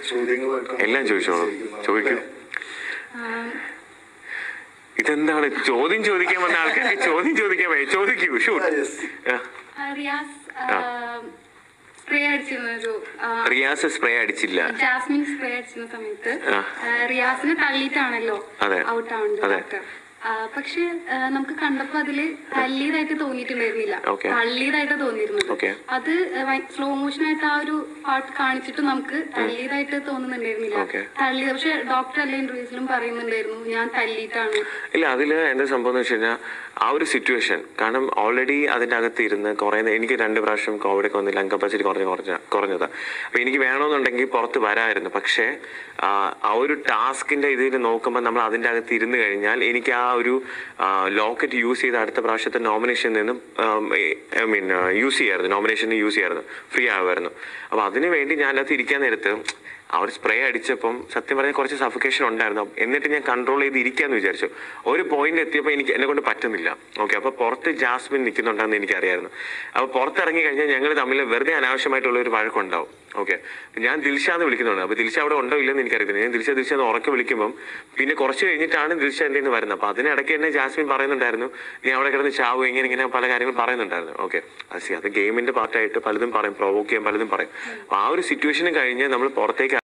ചോദ്യങ്ങളൊക്കെ എല്ലാം ചോദിച്ചോളൂ ചോദിക്കൂ ആം, ഇതെന്താണ് ചോദ്യം ചോദിക്കാൻ വന്ന ആൾക്കാർക്ക് ചോദ്യം ചോദിക്കാൻ വയ്യ ചോദിക്കൂ ഷൂട്ട് Yes. ആ, റിയാസ് സ്പ്രേ അടിച്ചിരുന്ന ഒരു ആ, റിയാസ് സ്പ്രേ അടിച്ചില്ല ജാസ്മിൻ സ്പ്രേ അടിച്ചിരുന്ന സമയത്ത് ആ. ആ, റിയാസിനെ തള്ളിയിട്ടാണല്ലോ അതെ. ഔട്ട് ആവുന്നത് അതെ. ഡോക്ടർ ആ, പക്ഷെ ആ, നമുക്ക് കണ്ടപ്പോ അതില് തള്ളിയതായിട്ട് തോന്നിയിട്ടുണ്ടായിരുന്നില്ല Okay. തള്ളിയതായിട്ട് തോന്നിയിരുന്നത് Okay. അത് സ്ലോ മോഷൻ ആയിട്ട് ആ ഒരു പാർട്ട് കാണിച്ചിട്ട് നമുക്ക് തള്ളിയതായിട്ട് തോന്നുന്നുണ്ടായിരുന്നില്ല Okay. തള്ളിയത് പക്ഷെ ഡോക്ടർ എല്ലാ ഇന്റർവ്യൂസിലും പറയുന്നുണ്ടായിരുന്നു ഞാൻ തല്ലിയിട്ടാണ് ഇല്ല അതിൽ എന്താ സംഭവം എന്ന് വെച്ച് കഴിഞ്ഞാൽ ആ ഒരു സിറ്റുവേഷൻ കാരണം ഓൾറെഡി അതിൻ്റെ അകത്ത് ഇരുന്ന് കുറേ നേ- എനിക്ക് രണ്ട് പ്രാവശ്യം കോവിഡ് ഒക്കെ വന്ന് ലങ് കപ്പാസിറ്റി കുറഞ്ഞ കുറഞ്ഞ കുറഞ്ഞതാ അപ്പോൾ എനിക്ക് വേണമെന്നുണ്ടെങ്കിൽ പുറത്ത് വരാമായിരുന്നു പക്ഷേ ആ, ആ ഒരു ടാസ്കിൻ്റെ ഇതിൽ നോക്കുമ്പോൾ നമ്മൾ അതിൻ്റെ അകത്ത് ഇരുന്ന് കഴിഞ്ഞാൽ എനിക്ക് ആ ഒരു ലോക്കറ്റ് യൂസ് ചെയ്ത് അടുത്ത പ്രാവശ്യത്തെ നോമിനേഷനിൽ നിന്നും ഐ മീൻ യൂസ് ചെയ്യായിരുന്നു നോമിനേഷന് യൂസ് ചെയ്യായിരുന്നു ഫ്രീ ആകുമായിരുന്നു അപ്പോൾ അതിന് വേണ്ടി ഞാൻ അതിനകത്ത് ഇരിക്കാൻ നേരത്ത് ആ ഒരു സ്പ്രേ അടിച്ചപ്പം സത്യം പറഞ്ഞാൽ കുറച്ച് സഫിക്കേഷൻ ഉണ്ടായിരുന്നു എന്നിട്ട് ഞാൻ കൺട്രോൾ ചെയ്ത് ഇരിക്കാന്ന് വിചാരിച്ചു ഒരു പോയിന്റ് എത്തിയപ്പോൾ എനിക്ക് എന്നെ കൊണ്ട് പറ്റുന്നില്ല ഓക്കെ അപ്പോൾ പുറത്ത് ജാസ്മിൻ നിൽക്കുന്നുണ്ടെന്ന് എനിക്കറിയായിരുന്നു അപ്പോൾ പുറത്തിറങ്ങി കഴിഞ്ഞാൽ ഞങ്ങൾ തമ്മിൽ വെറുതെ അനാവശ്യമായിട്ടുള്ള ഒരു വഴക്കുണ്ടാവും ഓക്കെ ഞാൻ ദിൽഷ എന്ന് വിളിക്കുന്നുണ്ട് അപ്പോൾ ദിൽഷ അവിടെ ഉണ്ടോ ഇല്ലെന്ന് എനിക്കറിയത്തില്ല ഞാൻ ദിൽഷ ദിൽഷ എന്ന് ഉറക്കെ വിളിക്കുമ്പം പിന്നെ കുറച്ച് കഴിഞ്ഞിട്ടാണ് ദിൽഷ എൻ്റെ നിന്ന് വരുന്നത് അപ്പോൾ അതിനിടയ്ക്ക് തന്നെ ജാസ്മിൻ പറയുന്നുണ്ടായിരുന്നു നീ അവിടെ കിടന്ന് ചാവും ഇങ്ങനെ ഇങ്ങനെ പല കാര്യങ്ങൾ പറയുന്നുണ്ടായിരുന്നു ഓക്കെ അത് ശരി അത് ഗെയിമിന്റെ പാർട്ടായിട്ട് പലതും പറയും പ്രൊവോക്ക് ചെയ്യാൻ പലതും പറയും അപ്പോൾ ആ ഒരു സിറ്റുവേഷൻ കഴിഞ്ഞ് നമ്മൾ പുറത്തേക്ക്